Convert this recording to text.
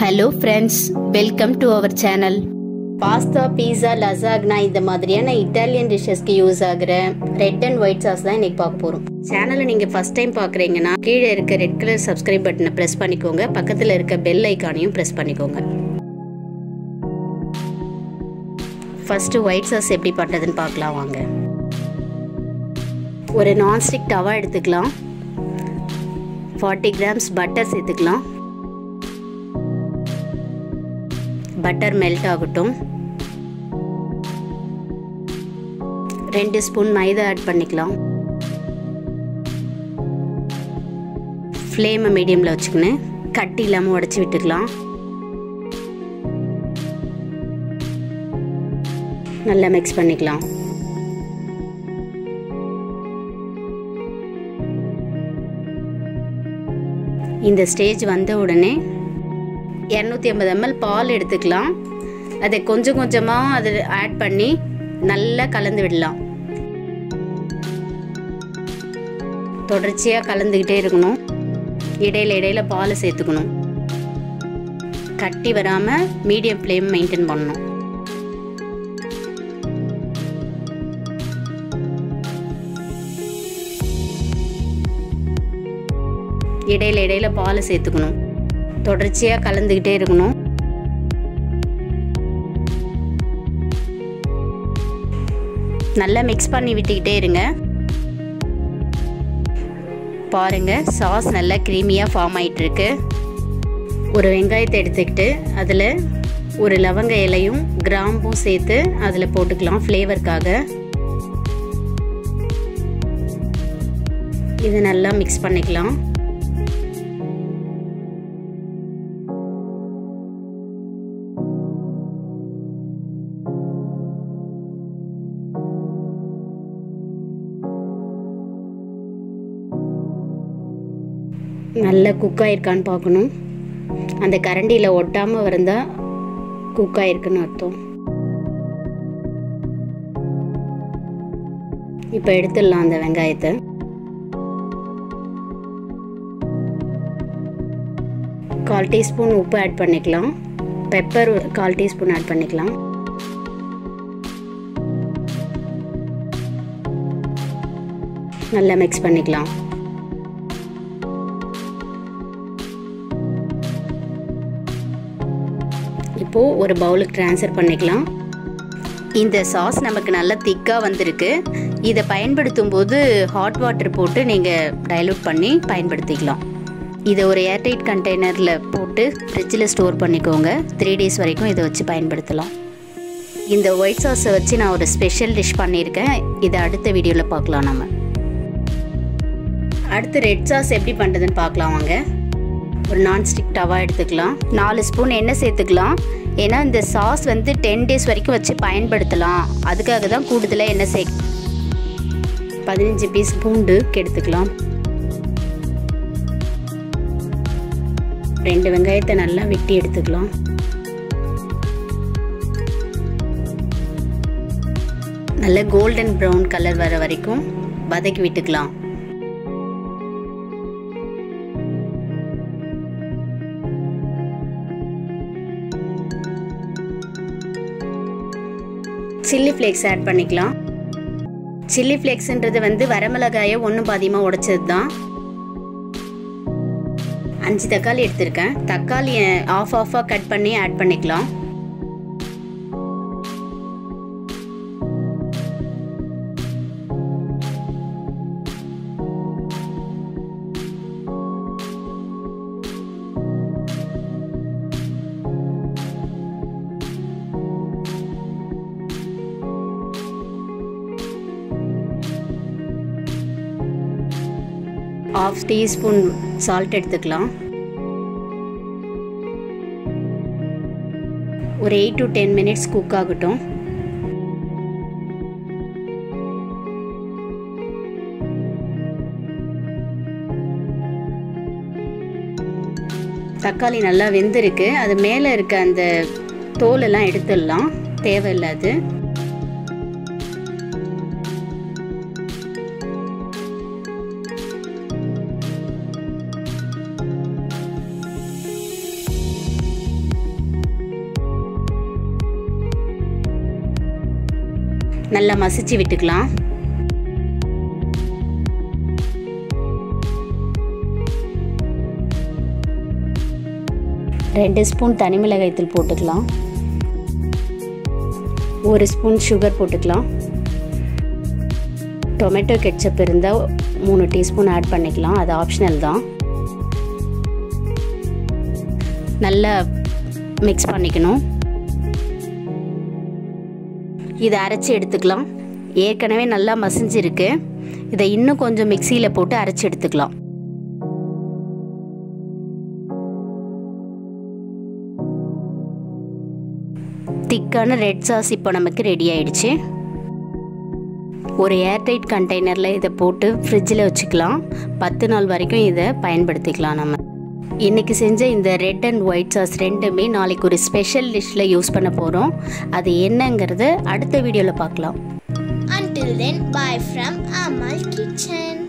Hello friends welcome to our channel pasta pizza lasagna இந்த மாதிரியான Italian டிஷ்ஷஸ்க்கு use ஆகுற ரெட் அண்ட் ஒயிட் சாஸ் தான் இன்னைக்கு பார்க்க போகிறோம் சேனலை நீங்கள் ஃபர்ஸ்ட் டைம் பார்க்குறீங்கன்னா கீழே இருக்க ரெட் கலர் சப்ஸ்கிரைப் பட்டனை ப்ரெஸ் பண்ணிக்கோங்க பக்கத்தில் இருக்க பெல் ஐக்கானையும் ப்ரெஸ் பண்ணிக்கோங்க ஃபஸ்ட்டு ஒயிட் சாஸ் எப்படி பண்ணுறதுன்னு பார்க்கலாம் வாங்க ஒரு நான்ஸ்டிக் டவா எடுத்துக்கலாம் ஃபார்ட்டி கிராம்ஸ் பட்டர் சேர்த்துக்கலாம் பட்டர் மெல்ட் ஆகட்டும் ரெண்டு ஸ்பூன் மைதா ஆட் பண்ணிக்கலாம் ஃப்ளேமை மீடியமில் வச்சுக்கின்னு கட்டி இல்லாமல் உடச்சி விட்டுக்கலாம் நல்லா மிக்ஸ் பண்ணிக்கலாம் இந்த ஸ்டேஜ் வந்த உடனே இரநூத்தி ஐம்பது எம்எல் பால் எடுத்துக்கலாம் அதை கொஞ்சம் கொஞ்சமாக அதை ஆட் பண்ணி நல்லா கலந்து விடலாம் தொடர்ச்சியாக கலந்துக்கிட்டே இருக்கணும் இடையில இடையில பால் சேர்த்துக்கணும் கட்டி வராமல் மீடியம் ஃப்ளேம் மெயின்டைன் பண்ணணும் இடையில இடையில பால் சேர்த்துக்கணும் தொடர்ச்சியாக கலந்துக்கிட்டே இருக்கணும் நல்லா மிக்ஸ் பண்ணி விட்டுக்கிட்டே இருங்க பாருங்க சாஸ் நல்லா க்ரீமியாக ஃபார்ம் ஆகிட்டுருக்கு ஒரு வெங்காயத்தை எடுத்துக்கிட்டு அதில் ஒரு லவங்க இலையும் கிராம்பும் சேர்த்து அதில் போட்டுக்கலாம் ஃப்ளேவருக்காக இது நல்லா மிக்ஸ் பண்ணிக்கலாம் நல்லா குக் ஆயிருக்கான்னு பார்க்கணும் அந்த கரண்டியில் ஒட்டாமல் இருந்தால் குக் ஆயிருக்குன்னு அர்த்தம் இப்போ எடுத்துடலாம் அந்த வெங்காயத்தை கால் டீஸ்பூன் உப்பு ஆட் பண்ணிக்கலாம் பெப்பர் கால் டீஸ்பூன் ஆட் பண்ணிக்கலாம் நல்லா மிக்ஸ் பண்ணிக்கலாம் இப்போது ஒரு பவுலுக்கு ட்ரான்ஸ்ஃபர் பண்ணிக்கலாம் இந்த சாஸ் நமக்கு நல்லா திக்காக வந்திருக்கு இதை பயன்படுத்தும் போது ஹாட் வாட்டர் போட்டு நீங்கள் டைலூட் பண்ணி பயன்படுத்திக்கலாம் இதை ஒரு ஏர்டைட் கண்டெய்னரில் போட்டு ஃப்ரிட்ஜில் ஸ்டோர் பண்ணிக்கோங்க த்ரீ டேஸ் வரைக்கும் இதை வச்சு பயன்படுத்தலாம் இந்த ஒயிட் சாஸை வச்சு நான் ஒரு ஸ்பெஷல் டிஷ் பண்ணியிருக்கேன் இதை அடுத்த வீடியோவில் பார்க்கலாம் நம்ம அடுத்து ரெட் சாஸ் எப்படி பண்ணுறதுன்னு பார்க்கலாம் வாங்க ஒரு நான்ஸ்டிக் டவா எடுத்துக்கலாம் நாலு ஸ்பூன் எண்ணெய் சேர்த்துக்கலாம் ஏன்னா இந்த சாஸ் வந்து டென் டேஸ் வரைக்கும் வச்சு பயன்படுத்தலாம் அதுக்காக தான் கூடுதலாக எண்ணெய் சே பதினஞ்சு பீஸ் பூண்டு எடுத்துக்கலாம் ரெண்டு வெங்காயத்தை நல்லா வெட்டி எடுத்துக்கலாம் நல்ல கோல்டன் ப்ரௌன் கலர் வர வரைக்கும் வதக்கி விட்டுக்கலாம் சில்லி ஃப்ளேக்ஸ் ஆட் பண்ணிக்கலாம் சில்லி ஃப்ளேக்ஸ்ன்றது வந்து வரமிளகாயை ஒன்றும் பாதியமாக உடைச்சது தான் அஞ்சு தக்காளி எடுத்திருக்கேன் தக்காளியை ஆஃப் ஆஃபாக கட் பண்ணி ஆட் பண்ணிக்கலாம் ஆஃப் டீஸ்பூன் சால்ட் எடுத்துக்கலாம் ஒரு eight to ten minutes cook ஆகட்டும் தக்காளி நல்லா வெந்திருக்கு அது மேலே இருக்க அந்த தோலெல்லாம் எடுத்துடலாம் தேவையில்லாது நல்லா மசிச்சு விட்டுக்கலாம் ரெண்டு ஸ்பூன் தனி மிளகாய் தூள் போட்டுக்கலாம் ஒரு ஸ்பூன் சுகர் போட்டுக்கலாம் டொமேட்டோ கெட்சப் இருந்தால் மூணு டீஸ்பூன் ஆட் பண்ணிக்கலாம் அது ஆப்ஷனல் தான் நல்லா மிக்ஸ் பண்ணிக்கணும் இதை அரைச்சி எடுத்துக்கலாம் ஏற்கனவே நல்லா மசிஞ்சிருக்கு இதை இன்னும் கொஞ்சம் மிக்சியில் போட்டு அரைச்சி எடுத்துக்கலாம் திக்கான ரெட் சாஸ் இப்போ நமக்கு ரெடி ஆயிடுச்சு ஒரு ஏர்டைட் கண்டெய்னரில் இதை போட்டு ஃப்ரிட்ஜில் வச்சுக்கலாம் பத்து நாள் வரைக்கும் இதை பயன்படுத்திக்கலாம் நம்ம இன்றைக்கி செஞ்ச இந்த ரெட் அண்ட் ஒயிட் சாஸ் ரெண்டுமே நாளைக்கு ஒரு ஸ்பெஷல் டிஷ்ஷில் யூஸ் பண்ண போகிறோம் அது என்னங்கிறத அடுத்த வீடியோவில் பார்க்கலாம் Until then, bye from Amal Kitchen.